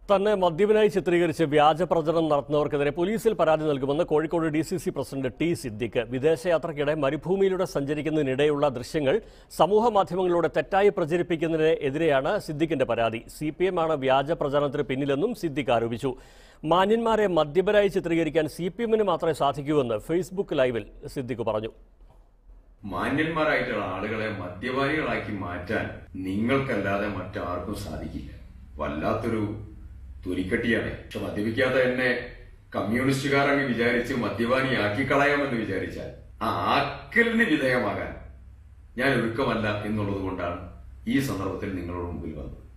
തന്നെ മദ്യപനായി ചിത്രീകരിച്ച് വ്യാജ പ്രചരണം നടത്തുന്നവർക്കെതിരെ പോലീസിൽ പരാതി നൽകുമെന്ന് Kozhikode D C C president T Siddique വിദേശയാത്രയ്ക്കിടെ മരുഭൂമിയിലൂടെ സഞ്ചരിക്കുന്നതിനിടെയുള്ള ദൃശ്യങ്ങൾ സമൂഹ മാധ്യമങ്ങളിലൂടെ തെറ്റായി പ്രചരിപ്പിക്കുന്നതിനെതിരെയാണ് സിദ്ദിഖിന്റെ പരാതി സി പി എം ആണ് വ്യാജ പ്രചരണത്തിന് പിന്നിലെന്നും സിദ്ദിഖ് ആരോപിച്ചു മാന്യന്മാരെ മദ്യപരായി ചിത്രീകരിക്കാൻ സി പി എമ്മിന് മാത്രമേ സാധിക്കൂവെന്ന് ഫേസ്ബുക്ക് ലൈവിൽ സിദ്ദിഖ് പറഞ്ഞു മാന്യന്മാരായിട്ടുള്ള ആളുകളെ മദ്യപാനികളാക്കി മാറ്റാൻ നിങ്ങൾക്കല്ലാതെ മറ്റാർക്കും സാധിക്കില്ല വല്ലാത്തൊരു തൊലിക്കട്ടിയാണ് പക്ഷെ മദ്യപിക്കാതെ എന്നെ കമ്മ്യൂണിസ്റ്റുകാർ അങ്ങ് വിചാരിച്ച് മദ്യപാനിയാക്കി കളയാമെന്ന് വിചാരിച്ചാൽ ആ ആക്കലിന് വിധേയമാകാൻ ഞാൻ ഒരുക്കമല്ല എന്നുള്ളത് കൊണ്ടാണ് ഈ സന്ദർഭത്തിൽ നിങ്ങളുടെ മുമ്പിൽ വന്നത്